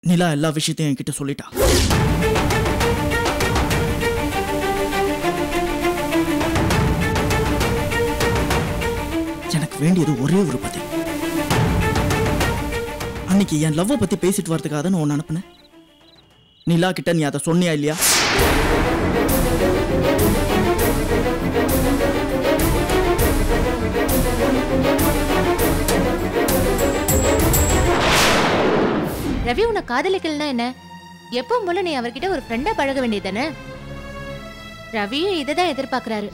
நிலா எல்லா விஷயத்தையும் என்கிட்ட சொல்லிட்டா எனக்கு வேண்டியது ஒரே ஒரு பதில் அன்னைக்கு என் லவ்வை பத்தி பேசிட்டு வரதுக்காக தான் நான் உன்னை அனுப்புனேன் நிலா கிட்ட நீ அதை சொன்னியா இல்லையா ரவி உன்னை காதலிக்கலனா என்ன எப்பவும் போல நீ அவர்கிட்ட ஒரு ஃப்ரெண்டா பழக வேண்டியதானே ரவியும் இதை தான் எதிர்பார்க்கறாரு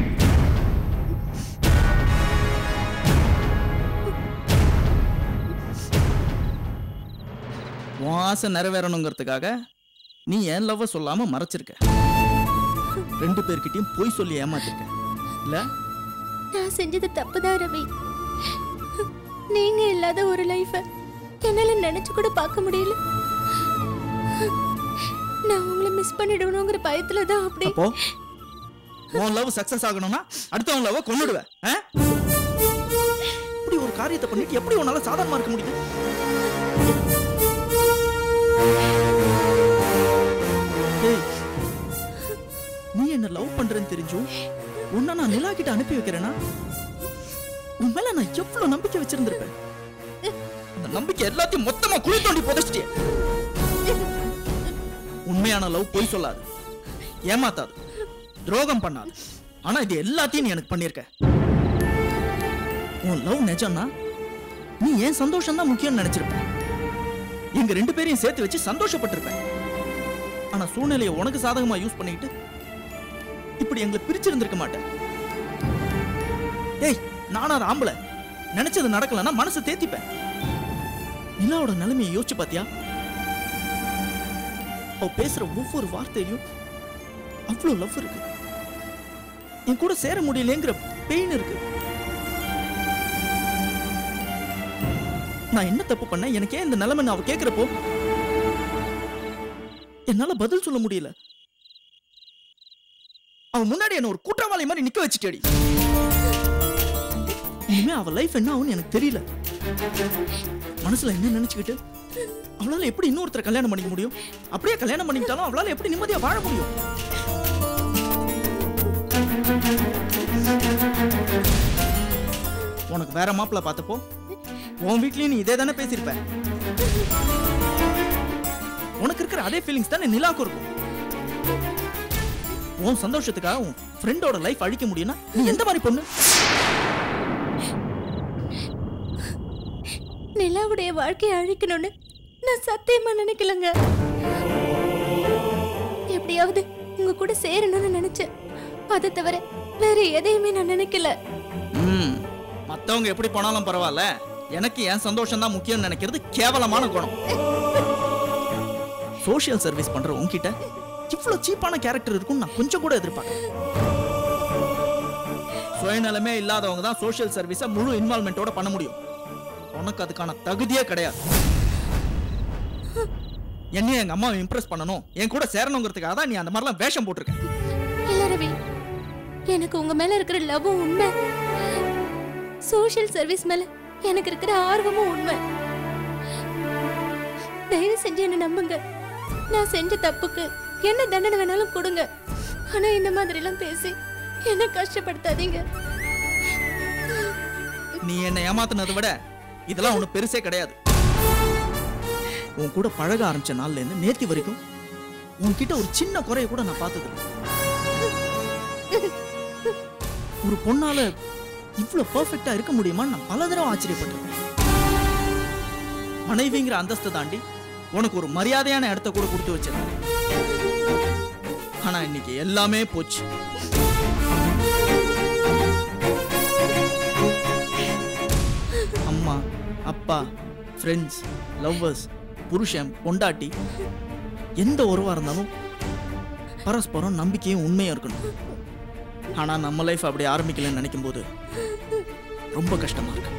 உன் ஆசை நிறைவேறணுங்கிறதுக்காக நீ என் லவ்வை சொல்லாம மறைச்சிருக்க ரெண்டு பேர்கிட்டயும் பொய் சொல்லி ஏமாத்திருக்க இல்ல நான் செஞ்சது தப்புதான் ரவி நீங்க இல்லாத ஒரு லைஃப என்னால நினைச்சு கூட பார்க்க முடியல நான் உங்களை மிஸ் பண்ணிடுவணுங்கிற பயத்துல தான் அப்படி அப்போ உன் லவ் சக்சஸ் ஆகணும்னா அடுத்தவன் லவ் கொன்னுடுவேன் ஆ? இப்படி ஒரு காரியத்தை பண்ணிட்டு எப்படி உன்னால சாதாரணமா இருக்க முடியுது ஏய், நீ என்ன லவ் பண்றேன்னு தெரிஞ்சும் உன்னை நான் நிலா கிட்ட அனுப்பி வைக்கிறேன்னா உன் மேல நான் எவ்வளவு நம்பிக்கை வச்சிருந்திருப்பேன் அந்த நம்பிக்கை எல்லாத்தையும் மொத்தமா குழி தோண்டி புதைச்சிட்டே உண்மையான லவ் பொய் சொல்லாது ஏமாத்தாது துரோகம் பண்ணாது ஆனா இது எல்லாத்தையும் நீ எனக்கு பண்ணிருக்க உன் லவ் நிஜம்னா நீ ஏன் சந்தோஷம் தான் முக்கியம்னு நினைச்சிருப்ப எங்க ரெண்டு பேரையும் சேர்த்து வச்சு சந்தோஷப்பட்டிருப்ப ஆனா சூழ்நிலையை உனக்கு சாதகமா யூஸ் பண்ணிக்கிட்டு இப்படி எங்களை பிரிச்சிருந்திருக்க மாட்டேன் ஏய் நானா ஒரு ஆம்பளை நினைச்சது நடக்கலன்னா மனசை தேத்திப்பேன் நிலாவோட நிலைமையை யோசிச்சு பாத்தியா அவ பேசுற ஒவ்வொரு வார்த்தையிலும் அவ்வளோ லவ் இருக்கு என் கூட சேர முடியலங்கிற பெயின் இருக்கு நான் என்ன தப்பு பண்ணேன் எனக்கு ஏன் இந்த நிலைமை அவ கேக்குறப்போ என்னால பதில் சொல்ல முடியல அவன் முன்னாடி என்ன ஒரு குற்றவாளி மாதிரி நிக்க வச்சுட்டேடி இனிமே அவ லைஃப் என்ன ஆகும்னு எனக்கு தெரியல மனசுல என்ன நினைச்சுக்கிட்டு அவளால எப்படி இன்னொருத்தரை கல்யாணம் பண்ணிக்க முடியும் அப்படியே கல்யாணம் பண்ணிக்கிட்டாலும் அவளால எப்படி நிம்மதியா வாழ முடியும் உனக்கு வேற மாப்பிள்ள பார்த்தப்போ உன் வீட்லயும் நீ இதே தானே பேசியிருப்ப உனக்கு இருக்கிற அதே ஃபீலிங்ஸ் தானே நிலாக்கும் இருக்கும் உன் சந்தோஷத்துக்காக உன் ஃப்ரெண்டோட லைஃப் அழிக்க முடியும்னா நீ எந்த மாதிரி பொண்ணு நிலாவுடைய வாழ்க்கையை அழிக்கணும்னு நான் சத்தியமா நினைக்கலங்க எப்படியாவது உங்க கூட சேரணும்னு நினைச்சேன் அதை தவிர வேற எதையுமே நான் நினைக்கல ம் மத்தவங்க எப்படி போனாலும் பரவாயில்ல எனக்கு என் சந்தோஷம் தான் முக்கியம்னு நினைக்கிறது கேவலமான குணம் சோஷியல் சர்வீஸ் பண்ற உன்கிட்ட இவ்வளவு சீப்பான கேரக்டர் இருக்கும்னு நான் கொஞ்சம் கூட எதிர்பார்க்கல சுயநலமே இல்லாதவங்க தான் சோஷியல் சர்வீஸை முழு இன்வால்மெண்ட்டோட பண்ண முடியும் உனக்கு அதுக்கான தகுதியே கிடையாது என்னையும் எங்க அம்மாவை இம்ப்ரெஸ் பண்ணணும் என் கூட சேரணுங்கிறதுக்காக தான் நீ அந்த மாதிரிலாம் வேஷம் போட்டிருக்க இல்ல ரவி எனக்கு உங்க மேல இருக்கிற லவ்வும் உண்மை சோஷியல் சர்வீஸ் மேல எனக்கு இருக்கிற ஆர்வமும் உண்மை தயவு செஞ்சு என்ன நம்புங்க நான் செஞ்ச தப்புக்கு என்ன தண்டனை வேணாலும் கொடுங்க ஆனா இந்த மாதிரி எல்லாம் பேசி என்ன கஷ்டப்படுத்தாதீங்க நீ என்னை ஏமாத்துனதை விட இதெல்லாம் ஒண்ணு பெருசே கிடையாது உன் கூட பழக ஆரம்பிச்ச நாள்ல இருந்து நேத்தி வரைக்கும் உன்கிட்ட ஒரு சின்ன குறைய கூட நான் பார்த்ததில்ல ஒரு பொண்ணால இவ்வளவு பெர்ஃபெக்ட்டா இருக்க முடியுமான்னு நான் பல தடவை ஆச்சரியப்பட்டிருக்கேன் மனைவிங்கிற அந்தஸ்தை தாண்டி உனக்கு ஒரு மரியாதையான இடத்த கூட கொடுத்து வச்சிருந்தேன் ஆனா இன்னைக்கு எல்லாமே போச்சு அம்மா அப்பா ஃப்ரெண்ட்ஸ் லவ்வர்ஸ் புருஷன் பொண்டாட்டி எந்த உறவா இருந்தாலும் பரஸ்பரம் நம்பிக்கையும் உண்மையும் இருக்கணும் ஆனா நம்ம லைஃப் அப்படி ஆரம்பிக்கலன்னு நினைக்கும் போது ரொம்ப கஷ்டமா இருக்கு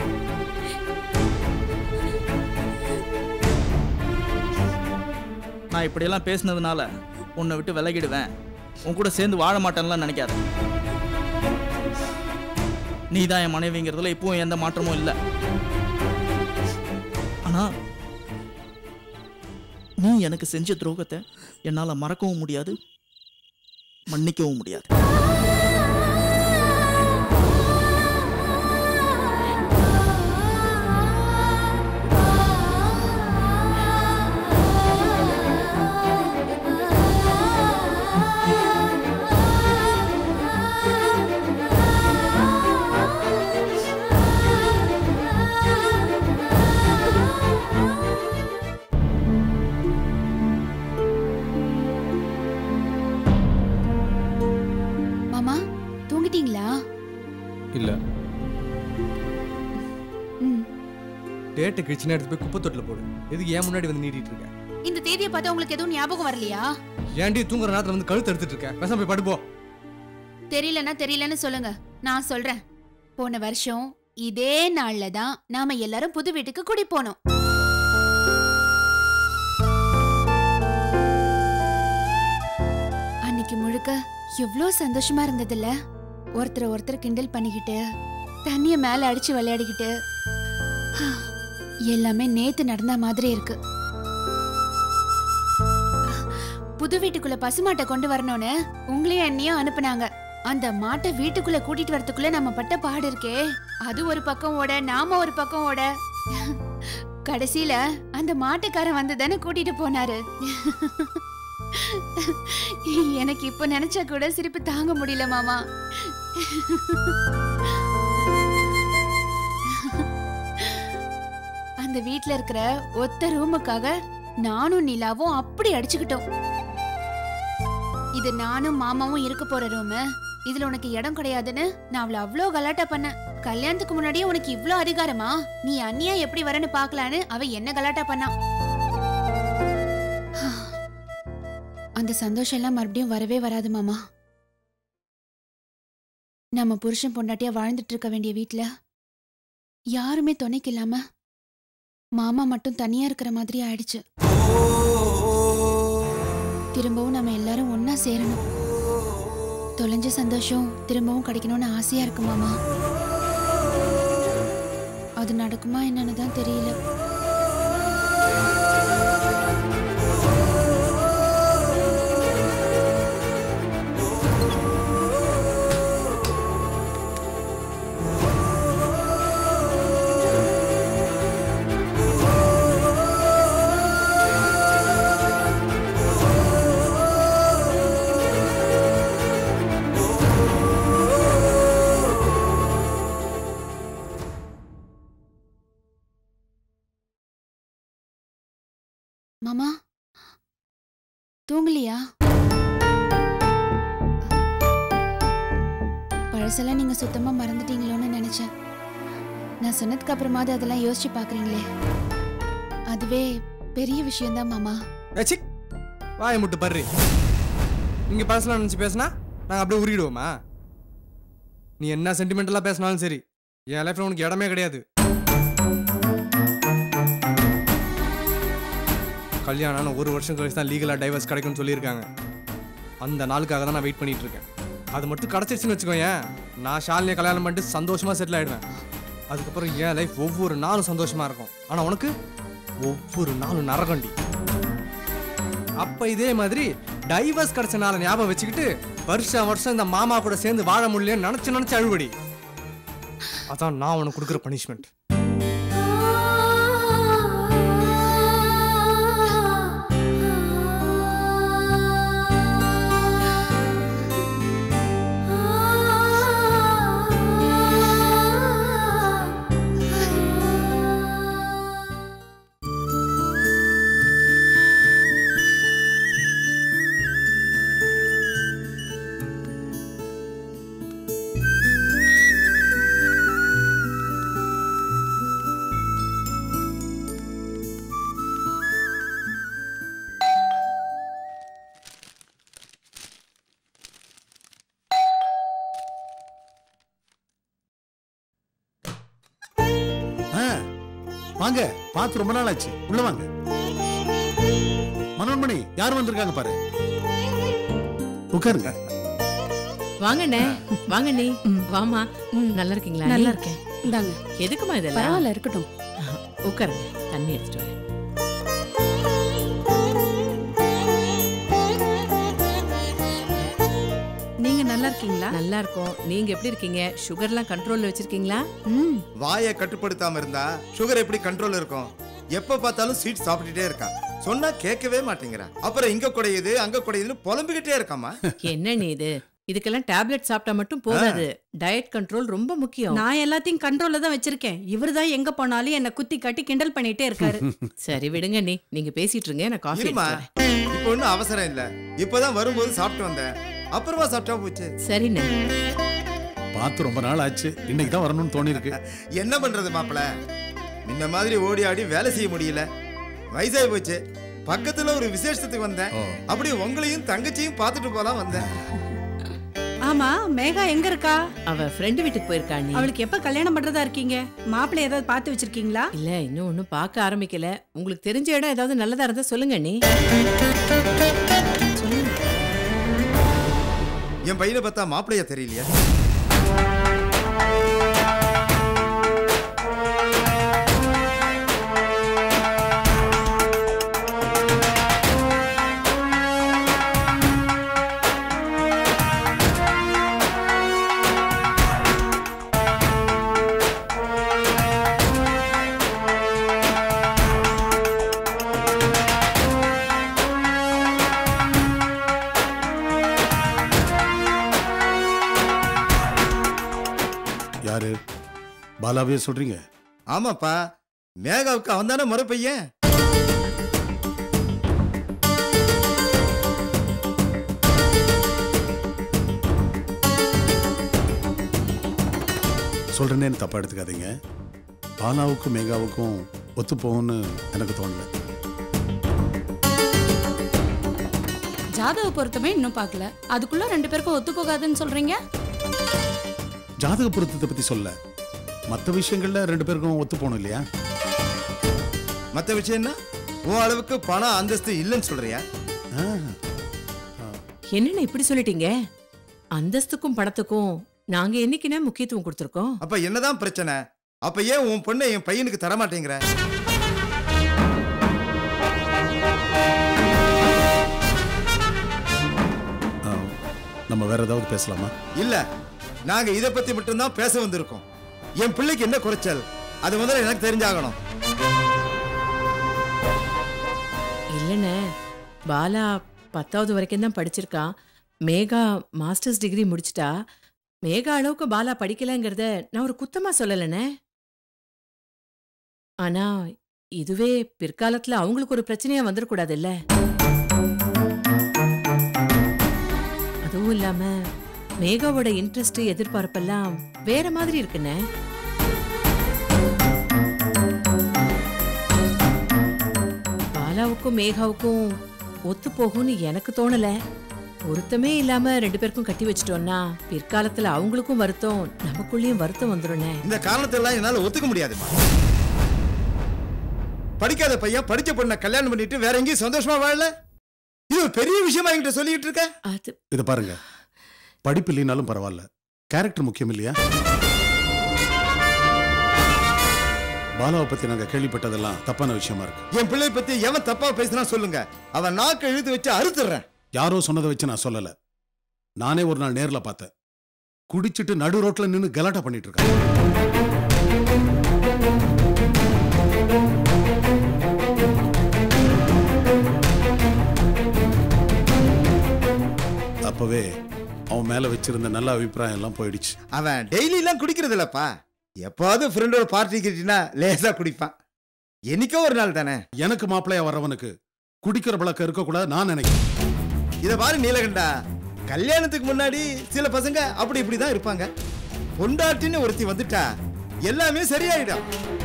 நான் இப்படியெல்லாம் பேசுனதுனால உன்னை விட்டு விலகிடுவேன் உன் கூட சேர்ந்து வாழ மாட்டேன்லாம் நினைக்காத நீ தான் என் மனைவிங்கிறதுல இப்பவும் எந்த மாற்றமும் இல்லை ஆனா நீ எனக்கு செஞ்ச துரோகத்தை என்னால் மறக்கவும் முடியாது மன்னிக்கவும் முடியாது மாமா தூங்கிட்டீங்களா இல்ல ம் டேட்டு கிழிச்சுனா எடுத்து போய் குப்பை தொட்டில் போடு எதுக்கு ஏன் முன்னாடி வந்து நீட்டிட்டு இருக்க இந்த தேதியை பார்த்தா உங்களுக்கு எதுவும் ஞாபகம் வரலையா ஏன்டி தூங்குற நேரத்துல வந்து கழுத்து எடுத்துட்டு இருக்க பேசாம போய் படுப்போ தெரியலன்னா தெரியலன்னு சொல்லுங்க நான் சொல்றேன் போன வருஷம் இதே நாள்ல தான் நாம எல்லாரும் புது வீட்டுக்கு குடி போனோம் அன்னைக்கு முழுக்க எவ்வளோ சந்தோஷமா இருந்ததுல்ல ஒருத்தர் ஒருத்தர் கிண்டல் பண்ணிக்கிட்டு தண்ணிய மேல அடிச்சு விளையாடிக்கிட்டு எல்லாமே நேத்து நடந்த மாதிரி இருக்கு புது வீட்டுக்குள்ள பசுமாட்டை கொண்டு வரணும்னு உங்களையும் என்னையும் அனுப்புனாங்க அந்த மாட்டை வீட்டுக்குள்ள கூட்டிட்டு வரதுக்குள்ள நம்ம பட்ட பாடு இருக்கே அது ஒரு பக்கம் ஓட நாம ஒரு பக்கம் ஓட கடைசியில அந்த மாட்டுக்காரன் வந்து தானே கூட்டிட்டு போனாரு எனக்கு இப்ப நினைச்சா கூட சிரிப்பு தாங்க முடியல மாமா அந்த வீட்ல இருக்கிற ஒத்த ரூமுக்காக நானும் நிலாவும் அப்படி அடிச்சுக்கிட்டோம் இது நானும் மாமாவும் இருக்க போற ரூமு இதுல உனக்கு இடம் கிடையாதுன்னு நான் அவளை அவ்வளோ கலாட்டா பண்ணேன் கல்யாணத்துக்கு முன்னாடியே உனக்கு இவ்ளோ அதிகாரமா நீ அண்ணியா எப்படி வரேன்னு பார்க்கலான்னு அவ என்ன கலாட்டா பண்ணா அந்த சந்தோஷம் எல்லாம் மறுபடியும் வரவே வராது மாமா நம்ம புருஷன் பொண்டாட்டியா வாழ்ந்துட்டு இருக்க வேண்டிய வீட்ல யாருமே துணைக்கு இல்லாம மாமா மட்டும் தனியா இருக்கிற மாதிரி ஆயிடுச்சு திரும்பவும் நம்ம எல்லாரும் ஒண்ணா சேரணும் தொலைஞ்ச சந்தோஷம் திரும்பவும் கிடைக்கணும்னு ஆசையா இருக்கு மாமா அது நடக்குமா என்னன்னு தான் தெரியல மாமா தூங்கலையா பழசெல்லாம் நீங்க சுத்தமா மறந்துட்டீங்களோன்னு நினைச்சேன் நான் சொன்னதுக்கு அப்புறமாவது அதெல்லாம் யோசிச்சு பாக்குறீங்களே அதுவே பெரிய விஷயம்தான் மாமா ஏச்சி வாயை முட்டு பர்றி நீங்க பழசலாம் நினச்சி பேசினா நாங்கள் அப்படியே உருகிடுவோமா நீ என்ன சென்டிமெண்டலாக பேசினாலும் சரி என் லைஃப்ல உனக்கு இடமே கிடையாது கல்யாணம் ஆன ஒரு வருஷம் கழிச்சு தான் லீகலாக டைவர்ஸ் கிடைக்கும்னு சொல்லியிருக்காங்க அந்த நாளுக்காக தான் நான் வெயிட் பண்ணிட்டு இருக்கேன் அது மட்டும் கிடச்சிருச்சுன்னு வச்சுக்கோயேன் நான் ஷாலினியை கல்யாணம் பண்ணிட்டு சந்தோஷமா செட்டில் ஆயிடுவேன் அதுக்கப்புறம் என் லைஃப் ஒவ்வொரு நாளும் சந்தோஷமா இருக்கும் ஆனால் உனக்கு ஒவ்வொரு நாளும் நரகண்டி அப்ப இதே மாதிரி டைவர்ஸ் கிடைச்ச நாளை ஞாபகம் வச்சுக்கிட்டு வருஷம் வருஷம் இந்த மாமா கூட சேர்ந்து வாழ முடியலன்னு நினைச்சு நினைச்சு அழுவடி அதான் நான் உனக்கு கொடுக்குற பனிஷ்மெண்ட் ஆ, வாங்க பார்த்து ரொம்ப நாள் ஆச்சு உள்ள வாங்க மனோன்மணி யார் வந்திருக்காங்க பாரு உட்காருங்க வாங்கண்ணே வாங்க நீ வாமா நல்லா இருக்கீங்களா நல்லா நீ? இருக்கேன் இந்தாங்க எதுக்குமா இதெல்லாம் பரவாயில்ல இருக்கட்டும் உட்காருங்க தண்ணி எடுத்துட்டு வரேன் நல்லா இருக்கோம் நீங்க எப்படி இருக்கீங்க சுகர்லாம் கண்ட்ரோல்ல வச்சிருக்கீங்களா ம் வாயை கட்டுப்படுத்தாம இருந்தா சுகர் எப்படி கண்ட்ரோல் இருக்கும் எப்ப பார்த்தாலும் ஸ்வீட் சாப்பிட்டுட்டே இருக்கா சொன்னா கேட்கவே மாட்டேங்கிறா அப்புறம் இங்க குடையுது அங்க குடையுதுன்னு புலம்பிக்கிட்டே இருக்காமா என்ன நீ இது இதுக்கெல்லாம் டேப்லெட் சாப்பிட்டா மட்டும் போதாது டயட் கண்ட்ரோல் ரொம்ப முக்கியம் நான் எல்லாத்தையும் கண்ட்ரோல்ல தான் வச்சிருக்கேன் இவர் தான் எங்க போனாலும் என்ன குத்தி காட்டி கிண்டல் பண்ணிட்டே இருக்காரு சரி விடுங்க நீ நீங்க பேசிட்டு இருங்க நான் காஃபி இருமா இப்ப ஒண்ணும் அவசரம் இல்ல இப்பதான் வரும்போது சாப்பிட்டு வந்தேன் அப்புறமா சாப்பிட்டா போச்சு சரிண்ணே பார்த்து ரொம்ப நாள் ஆச்சு இன்னைக்கு தான் வரணும்னு தோணிருக்கு என்ன பண்றது மாப்பிள முன்ன மாதிரி ஓடி ஆடி வேலை செய்ய முடியல வயசாகி போச்சு பக்கத்துல ஒரு விசேஷத்துக்கு வந்தேன் ஓ. அப்படியே உங்களையும் தங்கச்சியும் பார்த்துட்டு போலாம் வந்தேன் ஆமா மேகா எங்க இருக்கா அவ ஃப்ரெண்டு வீட்டுக்கு போயிருக்கா நீ அவளுக்கு எப்ப கல்யாணம் பண்றதா இருக்கீங்க மாப்பிள்ளை ஏதாவது பார்த்து வச்சிருக்கீங்களா இல்ல இன்னும் ஒன்னும் பார்க்க ஆரம்பிக்கல உங்களுக்கு தெரிஞ்ச இடம் ஏதாவது நல்லதா இருந்தா சொல்லுங்க நீ என் பையனை பார்த்தா மாப்பிள்ளையா தெரியலையா யாரு பாலாவே சொல்றீங்க ஆமாப்பா மேகாவுக்கு அவன் தானே முறை பையன் சொல்றேனேன்னு தப்பா எடுத்துக்காதீங்க பாலாவுக்கும் மேகாவுக்கும் ஒத்து போகும்னு எனக்கு தோணல ஜாதக பொருத்தமே இன்னும் பார்க்கல அதுக்குள்ள ரெண்டு பேருக்கும் ஒத்து போகாதுன்னு சொல்றீங்க ஜாதக பொருத்தத்தை பத்தி சொல்ல மற்ற விஷயங்கள்ல ரெண்டு பேருக்கும் ஒத்து போகணும் இல்லையா மத்த விஷயம் என்ன உன் அளவுக்கு பணம் அந்தஸ்து இல்லைன்னு சொல்றியா ஆ, என்னண்ணே இப்படி சொல்லிட்டீங்க அந்தஸ்துக்கும் பணத்துக்கும் நாங்க என்னைக்குன்னா முக்கியத்துவம் கொடுத்துருக்கோம் அப்ப என்னதான் பிரச்சனை அப்ப ஏன் உன் பொண்ணை என் பையனுக்கு தர மாட்டேங்கிற ஆ, நம்ம வேற ஏதாவது பேசலாமா இல்ல நாங்க இத பத்தி மட்டும்தான் பேச வந்திருக்கோம் என் பிள்ளைக்கு என்ன குறைச்சல் அது முதல்ல எனக்கு தெரிஞ்சாகணும் இல்லைண்ணே பாலா பத்தாவது வரைக்கும் தான் படிச்சிருக்கான் மேகா மாஸ்டர்ஸ் டிகிரி முடிச்சிட்டா மேகா அளவுக்கு பாலா படிக்கலைங்கிறத நான் ஒரு குத்தமா சொல்லலைண்ணே ஆனா இதுவே பிற்காலத்துல அவங்களுக்கு ஒரு பிரச்சனையா வந்துடக்கூடாதுல்ல அதுவும் இல்லாம மேகாவோட இன்ட்ரெஸ்ட் எதிர்பார்ப்பெல்லாம் வேற மாதிரி இருக்குண்ணே பாலாவுக்கும் மேகாவுக்கும் ஒத்து போகும்னு எனக்கு தோணல பொருத்தமே இல்லாம ரெண்டு பேருக்கும் கட்டி வச்சிட்டோம்னா பிற்காலத்துல அவங்களுக்கும் வருத்தம் நமக்குள்ளேயும் வருத்தம் வந்துருண்ணே இந்த காரணத்தை எல்லாம் என்னால ஒத்துக்க முடியாதுமா படிக்காத பையன் படிச்ச பொண்ணை கல்யாணம் பண்ணிட்டு வேற எங்கேயும் சந்தோஷமா வாழல இது ஒரு பெரிய விஷயமா என்கிட்ட சொல்லிட்டு இருக்க அது இதை பாருங்க படிப்பு இல்லைனாலும் பரவாயில்ல கேரக்டர் முக்கியம் இல்லையா பாலாவை பத்தி நாங்க கேள்விப்பட்டதெல்லாம் தப்பான விஷயமா இருக்கு என் பிள்ளை பத்தி எவன் தப்பா பேசினா சொல்லுங்க அவன் நாக்கு இழுத்து வச்சு அறுத்துறேன் யாரோ சொன்னதை வச்சு நான் சொல்லல நானே ஒரு நாள் நேர்ல பார்த்தேன் குடிச்சிட்டு நடு ரோட்ல நின்னு கலாட்டா பண்ணிட்டு இருக்கான் அப்பவே அவன் மேல வச்சிருந்த நல்ல அபிப்பிராயம் எல்லாம் போயிடுச்சு அவன் டெய்லி எல்லாம் குடிக்கிறது இல்லப்பா எப்பாவது ஃப்ரெண்டோட பார்ட்டி கிட்டினா லேசா குடிப்பான் என்னைக்கோ ஒரு நாள் தானே எனக்கு மாப்பிள்ளையா வர்றவனுக்கு குடிக்கிற பழக்கம் இருக்கக்கூடாது நான் நினைக்கிறேன் இத பாரு நீலகண்டா கல்யாணத்துக்கு முன்னாடி சில பசங்க அப்படி இப்படி தான் இருப்பாங்க பொண்டாட்டின்னு ஒருத்தி வந்துட்டா எல்லாமே சரியாயிடும்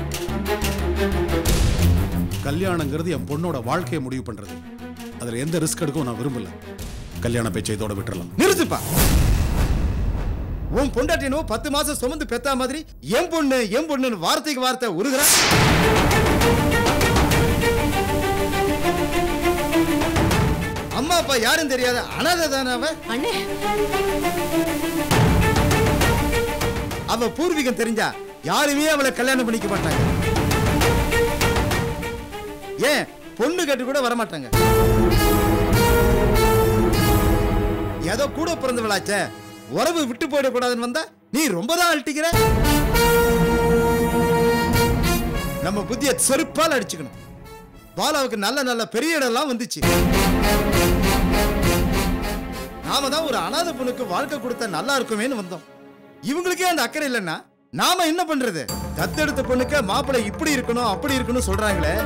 கல்யாணங்கிறது என் பொண்ணோட வாழ்க்கையை முடிவு பண்றது அதுல எந்த ரிஸ்க் எடுக்கவும் நான் விரும்பல கல்யாண பேச்சை இதோட விட்டுறலாம் நிறுத்துப்பா உன் பொண்டாட்டி என்னவோ பத்து மாசம் சுமந்து பெத்தா மாதிரி என் பொண்ணு என் பொண்ணுன்னு வார்த்தைக்கு வார்த்தை உருகுறா அம்மா அப்பா யாரும் தெரியாத அனாதை தானே அவ அண்ணே அவ பூர்வீகம் தெரிஞ்சா யாருமே அவளை கல்யாணம் பண்ணிக்க மாட்டாங்க ஏன் பொண்ணு கேட்டு கூட வர மாட்டாங்க ஏதோ கூட பிறந்தவளாச்சே உறவு விட்டு போயிடக்கூடாதுன்னு வந்தா நீ ரொம்ப தான் அழட்டிக்கிற நம்ம புத்திய செருப்பால் அடிச்சுக்கணும் பாலாவுக்கு நல்ல நல்ல பெரிய இடம்லாம் வந்துச்சு நாம தான் ஒரு அனாதை பொண்ணுக்கு வாழ்க்கை கொடுத்தா நல்லா இருக்குமேன்னு வந்தோம் இவங்களுக்கே அந்த அக்கறை இல்லைன்னா நாம என்ன பண்றது தத்தெடுத்த பொண்ணுக்கு மாப்பிள்ளை இப்படி இருக்கணும் அப்படி இருக்கணும் சொல்றாங்களே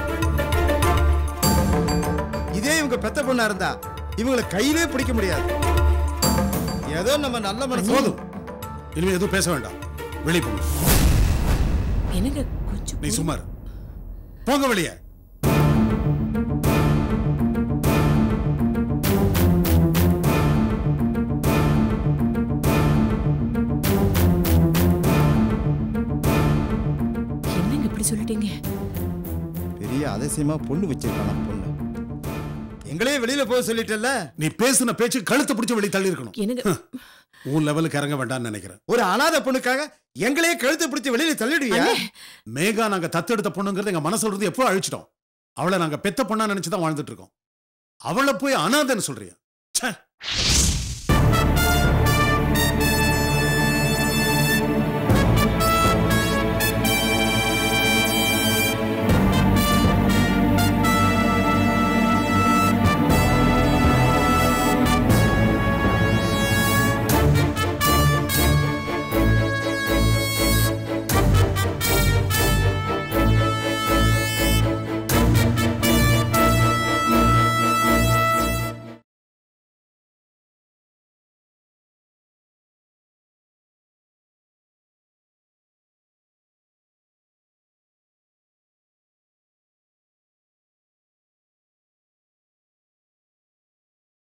இதே இவங்க பெத்த பொண்ணா இருந்தா இவங்களை கையிலே பிடிக்க முடியாது ஏதோ நம்ம நல்ல மனசு போதும் இனிமே எதுவும் பேச வேண்டாம் வெளியே போங்க என்னங்க கொஞ்சம் நீ சும்மா இரு. போங்க வெளியே என்னங்க இப்படி சொல்லிட்டீங்க பெரிய அதிசயமா பொண்ணு வச்சிருக்கானா பொண்ணு எங்களே வெளியில போக சொல்லிட்டல்ல நீ பேசின பேச்சு கழுத்தை பிடிச்சு வெளியே தள்ளி இருக்கணும் என்னங்க உன் லெவலுக்கு இறங்க வேண்டாம்னு நினைக்கிறேன் ஒரு அனாதை பொண்ணுக்காக எங்களே கழுத்தை பிடிச்சு வெளியில தள்ளிடுவியா மேகா நாங்க தத்தெடுத்த பொண்ணுங்கிறது எங்க மனசுல இருந்து எப்போ அழிச்சிட்டோம் அவளை நாங்க பெத்த பொண்ணா நினைச்சு தான் வாழ்ந்துட்டு இருக்கோம் அவளை போய் அனாதைன்னு சொல்றியா ச்சே